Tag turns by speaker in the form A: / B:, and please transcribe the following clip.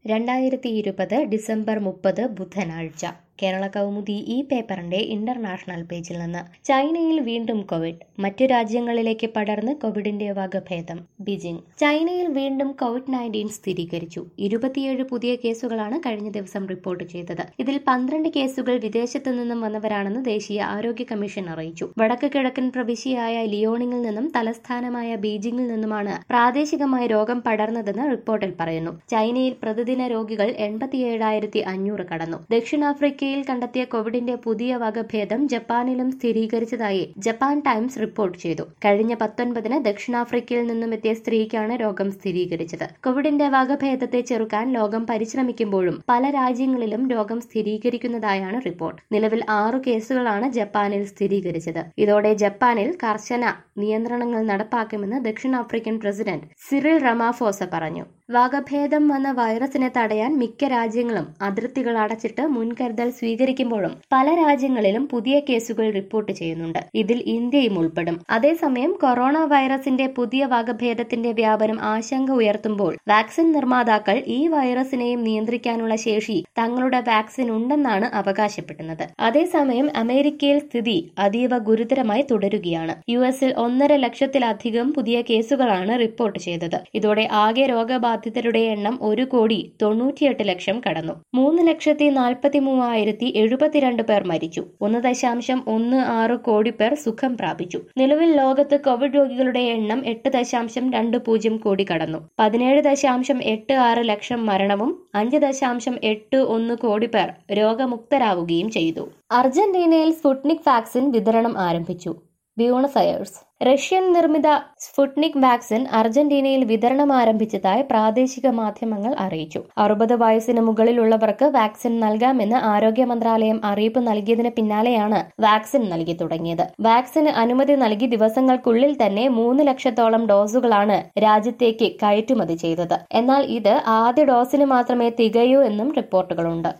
A: രണ്ടായിരത്തി ഇരുപത് ഡിസംബർ മുപ്പത് ബുധനാഴ്ച കേരള കൗമുദി ഈ പേപ്പറിന്റെ ഇന്റർനാഷണൽ പേജിൽ നിന്ന് ചൈനയിൽ വീണ്ടും കോവിഡ് മറ്റു രാജ്യങ്ങളിലേക്ക് പടർന്ന് കോവിഡിന്റെ വകഭേദം ബീജിംഗ് ചൈനയിൽ വീണ്ടും കോവിഡ് നയൻറ്റീൻ സ്ഥിരീകരിച്ചു ഇരുപത്തിയേഴ് പുതിയ കേസുകളാണ് കഴിഞ്ഞ ദിവസം റിപ്പോർട്ട് ചെയ്തത് ഇതിൽ പന്ത്രണ്ട് കേസുകൾ വിദേശത്തു നിന്നും വന്നവരാണെന്ന് ദേശീയ ആരോഗ്യ കമ്മീഷൻ അറിയിച്ചു വടക്ക് കിഴക്കൻ പ്രവിശ്യയായ ലിയോണിങ്ങിൽ നിന്നും തലസ്ഥാനമായ ബീജിംഗിൽ നിന്നുമാണ് പ്രാദേശികമായി രോഗം പടർന്നതെന്ന് റിപ്പോർട്ടിൽ പറയുന്നു ചൈനയിൽ പ്രതിദിന രോഗികൾ എൺപത്തിയേഴായിരത്തി അഞ്ഞൂറ് കടന്നു ദക്ഷിണാഫ്രിക്കയിൽ കണ്ടെത്തിയ കോവിഡിന്റെ പുതിയ വകഭേദം ജപ്പാനിലും സ്ഥിരീകരിച്ചതായി ജപ്പാൻ ടൈംസ് റിപ്പോർട്ട് ചെയ്തു കഴിഞ്ഞ പത്തൊൻപതിന് ദക്ഷിണാഫ്രിക്കയിൽ നിന്നും എത്തിയ സ്ത്രീക്കാണ് രോഗം സ്ഥിരീകരിച്ചത് കോവിഡിന്റെ വകഭേദത്തെ ചെറുക്കാൻ ലോകം പരിശ്രമിക്കുമ്പോഴും പല രാജ്യങ്ങളിലും രോഗം സ്ഥിരീകരിക്കുന്നതായാണ് റിപ്പോർട്ട് നിലവിൽ ആറു കേസുകളാണ് ജപ്പാനിൽ സ്ഥിരീകരിച്ചത് ഇതോടെ ജപ്പാനിൽ കർശന നിയന്ത്രണങ്ങൾ നടപ്പാക്കുമെന്ന് ദക്ഷിണാഫ്രിക്കൻ പ്രസിഡന്റ് സിറിൽ റമാഫോസ പറഞ്ഞു വകഭേദം വന്ന വൈറസിനെ തടയാൻ മിക്ക രാജ്യങ്ങളും അതിർത്തികൾ അടച്ചിട്ട് മുൻകരുതൽ സ്വീകരിക്കുമ്പോഴും പല രാജ്യങ്ങളിലും പുതിയ കേസുകൾ റിപ്പോർട്ട് ചെയ്യുന്നുണ്ട് ഇതിൽ ഇന്ത്യയും ഉൾപ്പെടും അതേസമയം കൊറോണ വൈറസിന്റെ പുതിയ വകഭേദത്തിന്റെ വ്യാപനം ആശങ്ക ഉയർത്തുമ്പോൾ വാക്സിൻ നിർമ്മാതാക്കൾ ഈ വൈറസിനെയും നിയന്ത്രിക്കാനുള്ള ശേഷി തങ്ങളുടെ വാക്സിൻ ഉണ്ടെന്നാണ് അവകാശപ്പെടുന്നത് അതേസമയം അമേരിക്കയിൽ സ്ഥിതി അതീവ ഗുരുതരമായി തുടരുകയാണ് യു എസിൽ ഒന്നര ലക്ഷത്തിലധികം പുതിയ കേസുകളാണ് റിപ്പോർട്ട് ചെയ്തത് ഇതോടെ ആകെ രോഗബാധിതരുടെ എണ്ണം ഒരു കോടി തൊണ്ണൂറ്റിയെട്ട് ലക്ഷം കടന്നു മൂന്ന് ലക്ഷത്തി നാൽപ്പത്തി മൂവായിരത്തി എഴുപത്തിരണ്ട് പേർ മരിച്ചു ഒന്ന് ദശാംശം ഒന്ന് ആറ് കോടി പേർ സുഖം പ്രാപിച്ചു നിലവിൽ ലോകത്ത് കോവിഡ് രോഗികളുടെ എണ്ണം എട്ട് ദശാംശം രണ്ട് പൂജ്യം കോടി കടന്നു പതിനേഴ് ദശാംശം എട്ട് ആറ് ലക്ഷം മരണവും അഞ്ച് ദശാംശം എട്ട് ഒന്ന് കോടി പേർ രോഗമുക്തരാവുകയും ചെയ്തു അർജന്റീനയിൽ സ്പുട്നിക് വാക്സിൻ വിതരണം ആരംഭിച്ചു ബ്യൂണസ് അയേഴ്സ് റഷ്യൻ നിർമ്മിത സ്പുട്നിക് വാക്സിൻ അർജന്റീനയിൽ വിതരണം ആരംഭിച്ചതായി പ്രാദേശിക മാധ്യമങ്ങൾ അറിയിച്ചു അറുപത് വയസ്സിന് മുകളിലുള്ളവർക്ക് വാക്സിൻ നൽകാമെന്ന് ആരോഗ്യ മന്ത്രാലയം അറിയിപ്പ് നൽകിയതിന് പിന്നാലെയാണ് വാക്സിൻ നൽകി തുടങ്ങിയത് വാക്സിന് അനുമതി നൽകി ദിവസങ്ങൾക്കുള്ളിൽ തന്നെ മൂന്ന് ലക്ഷത്തോളം ഡോസുകളാണ് രാജ്യത്തേക്ക് കയറ്റുമതി ചെയ്തത് എന്നാൽ ഇത് ആദ്യ ഡോസിന് മാത്രമേ തികയൂ എന്നും റിപ്പോർട്ടുകളുണ്ട്